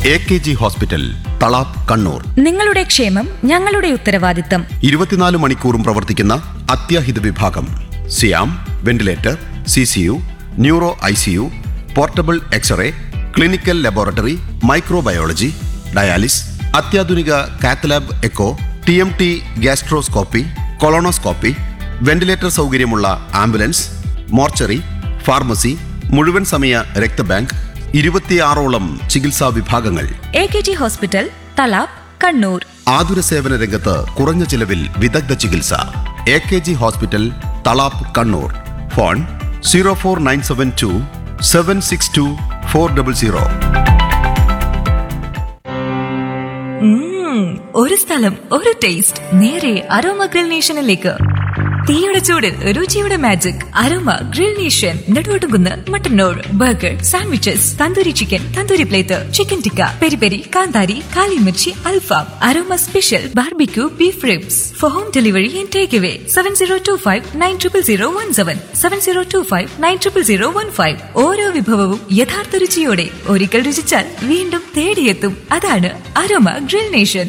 A K G hospital Thalap Kannur നിങ്ങളുടെ ക്ഷേമം ഞങ്ങളുടെ ഉത്തരവാദിത്തം ഇരുപത്തിനാല് മണിക്കൂറും പ്രവർത്തിക്കുന്ന അത്യാഹിത വിഭാഗം സിയാം ventilator C C U neuro I C U portable X-ray clinical laboratory microbiology dialysis അത്യാധുനിക cath lab echo T M T gastroscopy colonoscopy ventilator സൗകര്യമുള്ള ആംബുലൻസ് മോർച്ചറി ഫാർമസി മുഴുവൻ സമയ രക്തബാങ്ക് ഇരുപത്തിയാറോളം ചികിത്സാ വിഭാഗങ്ങൾ A K G hospital Thalap Kannur ആതുര സേവന രംഗത്ത് കുറഞ്ഞ ചിലവിൽ വിദഗ്ധ ചികിത്സ A K G hospital Thalap Kannur phone zero four nine seven two seven six two four double zero ഉം, ഒരു സ്ഥലം ഒരു ടേസ്റ്റ് നേരെ അരോമ ഗ്രിൽ നേഷനിലേക്ക് തീയുടെ ചൂടിൽ രുചിയുടെ magic aroma grill nation Neduvattukunnu Mattannur burger sandwiches tandoori chicken tandoori plate chicken tikka peri peri kanthari kali mirchi അൽഫാം aroma special barbecue beef ribs for home delivery and take away seven zero two five nine triple zero one seven seven zero two five nine triple zero one five ഓരോ വിഭവവും യഥാർത്ഥ രുചിയോടെ ഒരിക്കൽ രുചിച്ചാൽ വീണ്ടും തേടിയെത്തും അതാണ് aroma grill nation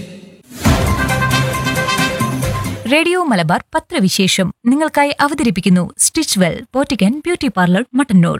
radio Malabar പത്രവിശേഷം നിങ്ങൾക്കായി അവതരിപ്പിക്കുന്നു സ്റ്റിച്ച് വെൽ പോറ്റിക്കൻ ബ്യൂട്ടി പാർലർ മട്ടന്നൂർ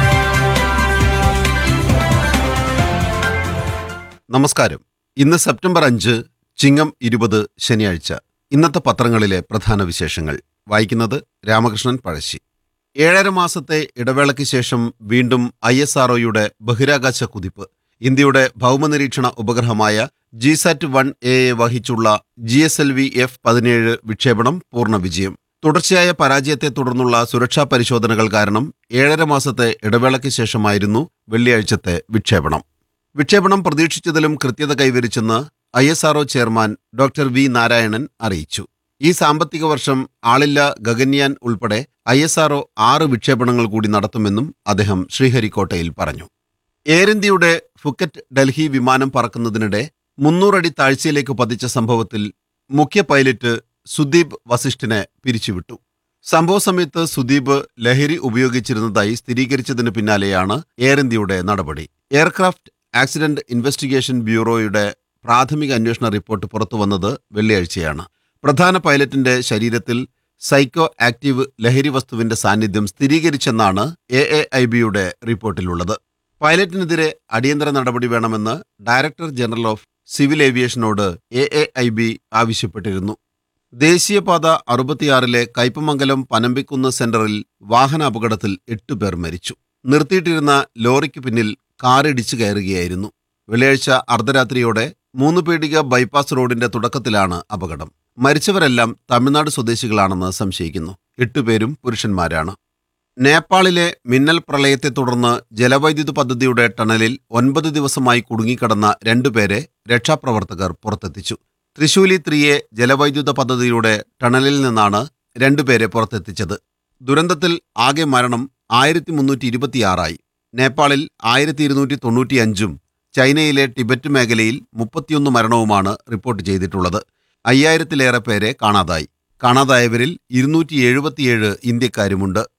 നമസ്കാരം ഇന്ന് സെപ്റ്റംബർ അഞ്ച് ചിങ്ങം ഇരുപത് ശനിയാഴ്ച ഇന്നത്തെ പത്രങ്ങളിലെ പ്രധാന വിശേഷങ്ങൾ വായിക്കുന്നത് രാമകൃഷ്ണൻ പഴശ്ശി ഏഴര മാസത്തെ ഇടവേളയ്ക്ക് ശേഷം വീണ്ടും ഐ എസ് ആർഒയുടെ ബഹിരാകാശ കുതിപ്പ് ഇന്ത്യയുടെ ഭൗമനിരീക്ഷണ ഉപഗ്രഹമായ ജിസാറ്റ് വൺ എ വഹിച്ചുള്ള G S L V F പതിനേഴ് വിക്ഷേപണം പൂർണ്ണ വിജയം തുടർച്ചയായ പരാജയത്തെ തുടർന്നുള്ള സുരക്ഷാ പരിശോധനകൾ കാരണം ഏഴര മാസത്തെ ഇടവേളയ്ക്ക് ശേഷമായിരുന്നു വെള്ളിയാഴ്ചത്തെ വിക്ഷേപണം വിക്ഷേപണം പ്രതീക്ഷിച്ചതിലും കൃത്യത കൈവരിച്ചെന്ന് I S R O chairman doctor V Narayanan അറിയിച്ചു ഈ സാമ്പത്തിക വർഷം ആളില്ല ഗഗൻയാൻ ഉൾപ്പെടെ ഐ എസ് ആർഒ ആറ് വിക്ഷേപണങ്ങൾ കൂടി നടത്തുമെന്നും അദ്ദേഹം ശ്രീഹരിക്കോട്ടയിൽ പറഞ്ഞു എയർ ഇന്ത്യയുടെ ഫുക്കറ്റ് ഡൽഹി വിമാനം പറക്കുന്നതിനിടെ മുന്നൂറടി താഴ്ചയിലേക്ക് പതിച്ച സംഭവത്തിൽ മുഖ്യ പൈലറ്റ് സുദീപ് വസിഷ്ഠിനെ പിരിച്ചുവിട്ടു സംഭവ സമയത്ത് സുദീപ് ലഹരി ഉപയോഗിച്ചിരുന്നതായി സ്ഥിരീകരിച്ചതിന് പിന്നാലെയാണ് എയർ ഇന്ത്യയുടെ നടപടി എയർക്രാഫ്റ്റ് ആക്സിഡന്റ് ഇൻവെസ്റ്റിഗേഷൻ ബ്യൂറോയുടെ പ്രാഥമിക അന്വേഷണ റിപ്പോർട്ട് പുറത്തുവന്നത് വെള്ളിയാഴ്ചയാണ് പ്രധാന പൈലറ്റിന്റെ ശരീരത്തിൽ സൈക്കോ ആക്റ്റീവ് ലഹരി വസ്തുവിന്റെ സാന്നിധ്യം സ്ഥിരീകരിച്ചെന്നാണ് എ എ ഐ ബിയുടെ റിപ്പോർട്ടിലുള്ളത് പൈലറ്റിനെതിരെ അടിയന്തര നടപടി വേണമെന്ന് ഡയറക്ടർ ജനറൽ ഓഫ് സിവിൽ ഏവിയേഷനോട് എ എ ഐ ബി ആവശ്യപ്പെട്ടിരുന്നു ദേശീയപാത അറുപത്തിയാറിലെ കയ്പമംഗലം പനമ്പിക്കുന്ന് സെന്ററിൽ വാഹനാപകടത്തിൽ എട്ടുപേർ മരിച്ചു നിർത്തിയിട്ടിരുന്ന ലോറിക്ക് പിന്നിൽ കാറിടിച്ചു കയറുകയായിരുന്നു വെള്ളിയാഴ്ച അർദ്ധരാത്രിയോടെ മൂന്ന് പീടിക ബൈപ്പാസ് റോഡിന്റെ തുടക്കത്തിലാണ് അപകടം മരിച്ചവരെല്ലാം തമിഴ്നാട് സ്വദേശികളാണെന്ന് സംശയിക്കുന്നു എട്ടുപേരും പുരുഷന്മാരാണ് നേപ്പാളിലെ മിന്നൽ പ്രളയത്തെ തുടർന്ന് ജലവൈദ്യുത പദ്ധതിയുടെ ടണലിൽ ഒൻപത് ദിവസമായി കുടുങ്ങിക്കിടന്ന രണ്ടുപേരെ രക്ഷാപ്രവർത്തകർ പുറത്തെത്തിച്ചു തൃശൂലി ത്രീയെ ജലവൈദ്യുത പദ്ധതിയുടെ ടണലിൽ നിന്നാണ് രണ്ടുപേരെ പുറത്തെത്തിച്ചത് ദുരന്തത്തിൽ ആകെ മരണം ആയിരത്തി മുന്നൂറ്റി ഇരുപത്തിയാറായി നേപ്പാളിൽ ആയിരത്തി ഇരുന്നൂറ്റി തൊണ്ണൂറ്റിയഞ്ചും ചൈനയിലെ ടിബറ്റ് മേഖലയിൽ മുപ്പത്തിയൊന്ന് മരണവുമാണ് റിപ്പോർട്ട് ചെയ്തിട്ടുള്ളത് അയ്യായിരത്തിലേറെ പേരെ കാണാതായി കാണാതായവരിൽ ഇരുന്നൂറ്റി എഴുപത്തിയേഴ് ഇന്ത്യക്കാരുമുണ്ട്